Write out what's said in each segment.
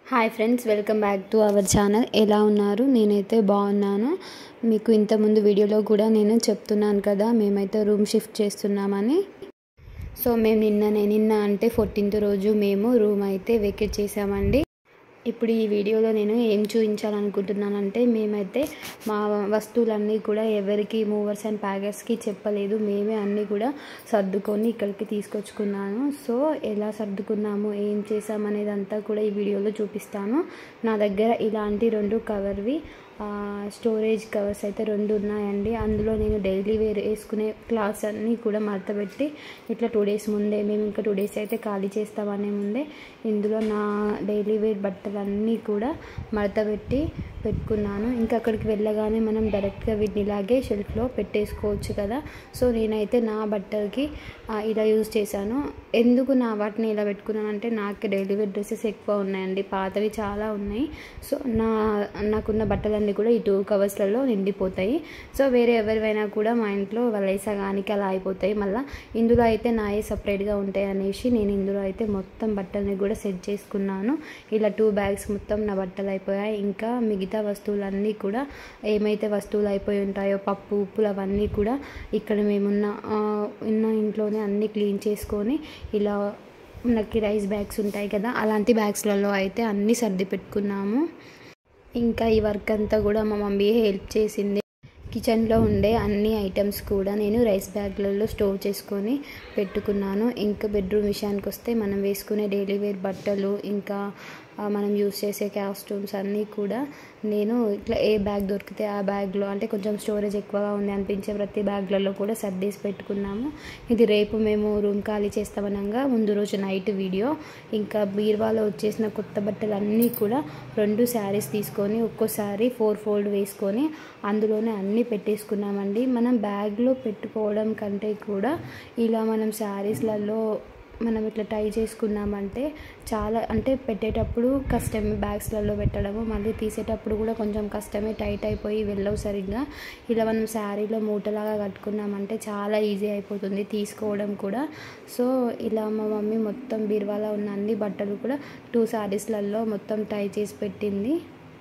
hi friends welcome back to our channel ఎలా ఉన్నారు నేనైతే బాగున్నాను మీకు ఇంతకుముందు వీడియోలో కూడా నేను చెప్తున్నాను కదా మేమైతే రూమ్ షిఫ్ట్ చేస్తున్నామని సో మేము నిన్ననే నిన్న అంటే ఫోర్టీన్త్ రోజు మేము రూమ్ అయితే వెకేట్ చేసామండి ఇప్పుడు ఈ వీడియోలో నేను ఏం చూపించాలనుకుంటున్నానంటే మేమైతే మా వస్తువులన్నీ కూడా ఎవరికి మూవర్స్ అండ్ ప్యాకర్స్కి చెప్పలేదు మేమే అన్నీ కూడా సర్దుకొని ఇక్కడికి తీసుకొచ్చుకున్నాను సో ఎలా సర్దుకున్నాము ఏం చేసామనేది అంతా కూడా ఈ వీడియోలో చూపిస్తాను నా దగ్గర ఇలాంటి రెండు కవర్వి స్టోరేజ్ కవర్స్ అయితే రెండు ఉన్నాయండి అందులో నేను డైలీ వేర్ వేసుకునే క్లాత్స్ అన్నీ కూడా మడతపెట్టి ఇట్లా టూ డేస్ ముందే మేము ఇంకా టూ డేస్ అయితే ఖాళీ చేస్తామనే ముందే ఇందులో నా డైలీ వేర్ బట్టలన్నీ కూడా మడతపెట్టి పెట్టుకున్నాను ఇంకా అక్కడికి వెళ్ళగానే మనం డైరెక్ట్గా వీటిని ఇలాగే షెల్ఫ్లో పెట్టేసుకోవచ్చు కదా సో నేనైతే నా బట్టలకి ఇలా యూజ్ చేశాను ఎందుకు నా వాటిని ఇలా పెట్టుకున్నాను అంటే నాకు డైలీ వేర్ డ్రెస్సెస్ ఎక్కువ ఉన్నాయండి పాతవి చాలా ఉన్నాయి సో నా నాకున్న బట్టలన్నీ కూడా ఈ టూ కవర్స్లలో నిండిపోతాయి సో వేరే ఎవరివైనా కూడా మా ఇంట్లో వాళ్ళ సగానికి అలా అయిపోతాయి మళ్ళీ ఇందులో అయితే నాయే సపరేట్గా ఉంటాయి అనేసి నేను ఇందులో అయితే మొత్తం బట్టల్ని కూడా సెట్ చేసుకున్నాను ఇలా టూ బ్యాగ్స్ మొత్తం నా బట్టలు అయిపోయాయి ఇంకా మిగతా వస్తువులన్నీ కూడా ఏమైతే వస్తువులు అయిపోయి ఉంటాయో పప్పు ఉప్పులు అవన్నీ కూడా ఇక్కడ మేమున్న ఉన్న ఇంట్లోనే అన్నీ క్లీన్ చేసుకొని ఇలా మనకి రైస్ బ్యాగ్స్ ఉంటాయి కదా అలాంటి బ్యాగ్స్లలో అయితే అన్నీ సర్ది పెట్టుకున్నాము ఇంకా ఈ వర్క్ అంతా కూడా మా మమ్మీ హెల్ప్ చేసింది కిచెన్లో ఉండే అన్ని ఐటమ్స్ కూడా నేను రైస్ బ్యాగ్లలో స్టోర్ చేసుకొని పెట్టుకున్నాను ఇంకా బెడ్రూమ్ విషయానికి వస్తే మనం వేసుకునే డైలీ వేర్ బట్టలు ఇంకా మనం యూస్ చేసే కాస్ట్యూమ్స్ అన్నీ కూడా నేను ఇట్లా ఏ బ్యాగ్ దొరికితే ఆ బ్యాగ్లో అంటే కొంచెం స్టోరేజ్ ఎక్కువగా ఉంది అనిపించే ప్రతి బ్యాగ్లలో కూడా సర్దేసి పెట్టుకున్నాము ఇది రేపు మేము రూమ్ ఖాళీ చేస్తామనగా ముందు రోజు నైట్ వీడియో ఇంకా బీర్వాలో వచ్చేసిన కొత్త బట్టలు అన్నీ కూడా రెండు శారీస్ తీసుకొని ఒక్కోసారి ఫోర్ ఫోల్డ్ వేసుకొని అందులోనే అన్నీ పెట్టేసుకున్నామండి మనం బ్యాగ్లో పెట్టుకోవడం కంటే కూడా ఇలా మనం శారీస్లలో మనం ఇట్లా టై చేసుకున్నామంటే చాలా అంటే పెట్టేటప్పుడు కష్టమే బ్యాగ్స్లలో పెట్టడము మళ్ళీ తీసేటప్పుడు కూడా కొంచెం కష్టమే టైట్ అయిపోయి వెళ్ళవు సరిగ్గా ఇలా మనం శారీలో మూటలాగా కట్టుకున్నామంటే చాలా ఈజీ అయిపోతుంది తీసుకోవడం కూడా సో ఇలా మా మమ్మీ మొత్తం బీరువాలో ఉన్న అన్ని బట్టలు కూడా టూ శారీస్లలో మొత్తం టై చేసి పెట్టింది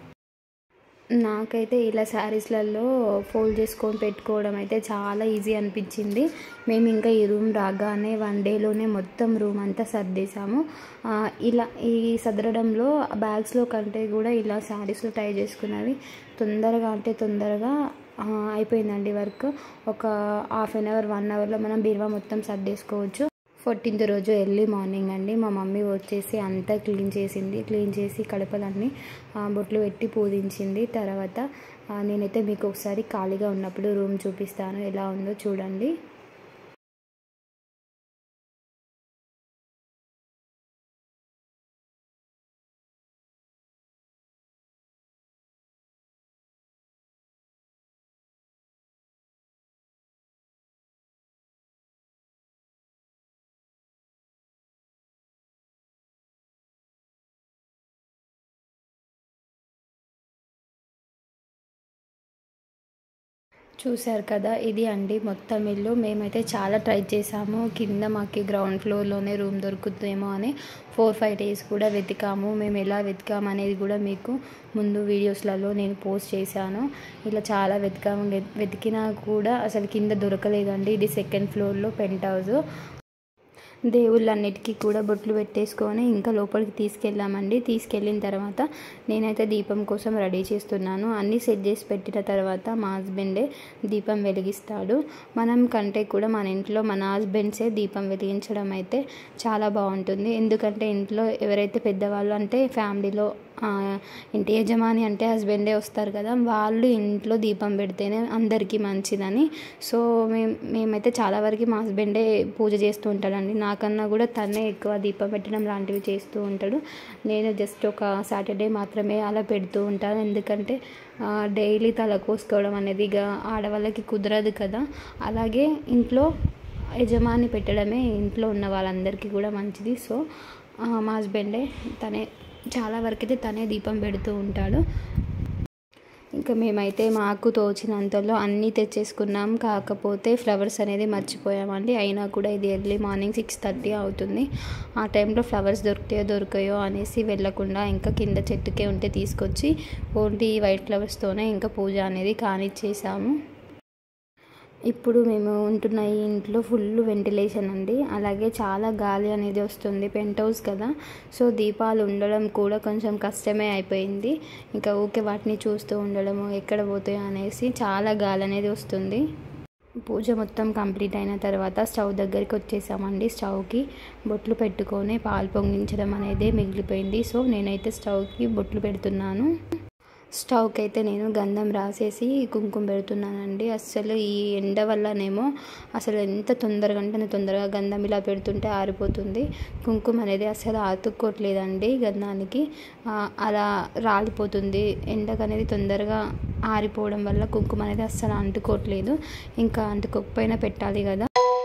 నాకైతే ఇలా శారీస్లలో ఫోల్డ్ చేసుకొని పెట్టుకోవడం అయితే చాలా ఈజీ అనిపించింది మేము ఇంకా ఈ రూమ్ రాగానే వన్ డేలోనే మొత్తం రూమ్ అంతా సర్దేశాము ఇలా ఈ సదరడంలో బ్యాగ్స్లో కంటే కూడా ఇలా శారీస్లో టై చేసుకున్నవి తొందరగా అంటే తొందరగా అయిపోయిందండి వర్క్ ఒక హాఫ్ అన్ అవర్ వన్ అవర్లో మనం బీరువా మొత్తం సర్దేసుకోవచ్చు ఫోర్టీన్త్ రోజు ఎర్లీ మార్నింగ్ అండి మా మమ్మీ వచ్చేసి అంతా క్లీన్ చేసింది క్లీన్ చేసి కడపలన్నీ బొట్లు పెట్టి పూజించింది తర్వాత నేనైతే మీకు ఒకసారి ఖాళీగా ఉన్నప్పుడు రూమ్ చూపిస్తాను ఎలా ఉందో చూడండి చూశారు కదా ఇది అండి మొత్తం ఇల్లు మేమైతే చాలా ట్రై చేసాము కింద మాకు గ్రౌండ్ ఫ్లోర్లోనే రూమ్ దొరుకుతుందేమో అని ఫోర్ ఫైవ్ డేస్ కూడా వెతికాము మేము ఎలా వెతికాము అనేది కూడా మీకు ముందు వీడియోస్లలో నేను పోస్ట్ చేశాను ఇలా చాలా వెతికాము వెతికినా కూడా అసలు కింద దొరకలేదండి ఇది సెకండ్ ఫ్లోర్లో పెంట్ హౌస్ దేవుళ్ళన్నిటికీ కూడా బొట్లు పెట్టేసుకొని ఇంకా లోపలికి తీసుకెళ్ళామండి తీసుకెళ్ళిన తర్వాత నేనైతే దీపం కోసం రెడీ చేస్తున్నాను అన్నీ సెట్ చేసి పెట్టిన తర్వాత మా హస్బెండే దీపం వెలిగిస్తాడు మనం కంటే కూడా మన ఇంట్లో మన హస్బెండ్సే దీపం వెలిగించడం అయితే చాలా బాగుంటుంది ఎందుకంటే ఇంట్లో ఎవరైతే పెద్దవాళ్ళు అంటే ఫ్యామిలీలో ఇంటి యజమాని అంటే హస్బెండే వస్తారు కదా వాళ్ళు ఇంట్లో దీపం పెడితేనే అందరికీ మంచిదని సో మేము మేమైతే చాలా వరకు మా హస్బెండే పూజ చేస్తూ ఉంటాడండి నాకన్నా కూడా తనే ఎక్కువ దీపం పెట్టడం లాంటివి చేస్తూ ఉంటాడు నేను జస్ట్ ఒక సాటర్డే మాత్రమే అలా పెడుతూ ఉంటాను ఎందుకంటే డైలీ తల కోసుకోవడం అనేది ఇక ఆడవాళ్ళకి కుదరదు కదా అలాగే ఇంట్లో యజమాని పెట్టడమే ఇంట్లో ఉన్న వాళ్ళందరికీ కూడా మంచిది సో మా హస్బెండే తనే చాలా వరకు అయితే తనే దీపం పెడుతూ ఉంటాడు ఇంకా మేమైతే మాకు తోచినంతలో అన్నీ తెచ్చేసుకున్నాం కాకపోతే ఫ్లవర్స్ అనేది మర్చిపోయామండి అయినా కూడా ఇది ఎర్లీ మార్నింగ్ సిక్స్ థర్టీ అవుతుంది ఆ టైంలో ఫ్లవర్స్ దొరుకుతాయో దొరకాయో అనేసి వెళ్ళకుండా ఇంకా కింద చెట్టుకే ఉంటే తీసుకొచ్చి ఓన్లీ వైట్ ఫ్లవర్స్తోనే ఇంకా పూజ అనేది కానిచ్చేసాము ఇప్పుడు మేము ఉంటున్న ఈ ఇంట్లో ఫుల్ వెంటిలేషన్ అండి అలాగే చాలా గాలి అనేది వస్తుంది పెంట్ హౌస్ కదా సో దీపాలు ఉండడం కూడా కొంచెం కష్టమే అయిపోయింది ఇంకా ఊకే వాటిని చూస్తూ ఉండడము ఎక్కడ పోతాయో అనేసి చాలా గాలి అనేది వస్తుంది పూజ మొత్తం కంప్లీట్ అయిన తర్వాత స్టవ్ దగ్గరికి వచ్చేసామండి స్టవ్కి బొట్లు పెట్టుకొని పాలు పొంగించడం అనేది మిగిలిపోయింది సో నేనైతే స్టవ్కి బొట్లు పెడుతున్నాను స్టవ్కి అయితే నేను గంధం రాసేసి కుంకుమ పెడుతున్నానండి అస్సలు ఈ ఎండ వల్లనేమో అసలు ఎంత తొందరగా అంటే అంత తొందరగా గంధం ఇలా పెడుతుంటే ఆరిపోతుంది కుంకుమ అనేది అసలు ఆతుక్కోవట్లేదండి గంధానికి అలా రాలిపోతుంది ఎండకు అనేది తొందరగా ఆరిపోవడం వల్ల కుంకుమ అనేది అస్సలు అంటుకోవట్లేదు ఇంకా అంటుకోకపోయినా పెట్టాలి కదా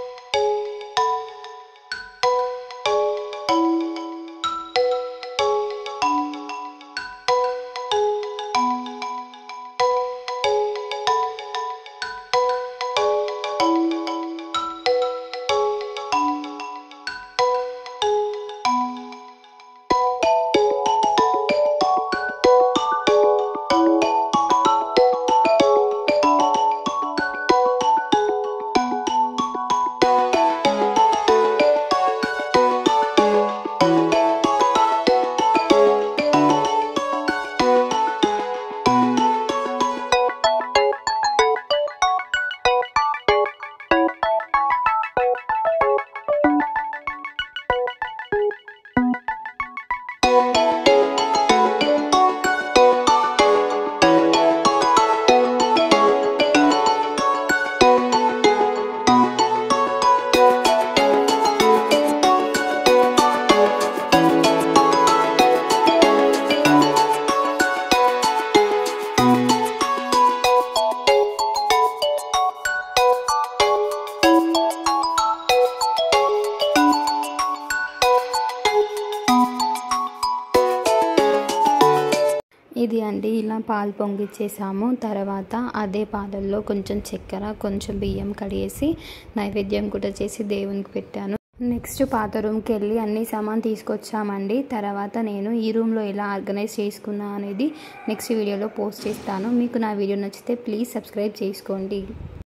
ఇది అండి ఇలా పాలు పొంగిచ్చేసాము తర్వాత అదే పాలల్లో కొంచెం చక్కెర కొంచెం బియ్యం కడిగేసి నైవేద్యం కూడా చేసి దేవునికి పెట్టాను నెక్స్ట్ పాత రూమ్కి వెళ్ళి అన్ని సామాన్ తీసుకొచ్చామండి తర్వాత నేను ఈ రూమ్లో ఎలా ఆర్గనైజ్ చేసుకున్నా అనేది నెక్స్ట్ వీడియోలో పోస్ట్ చేస్తాను మీకు నా వీడియో నచ్చితే ప్లీజ్ సబ్స్క్రైబ్ చేసుకోండి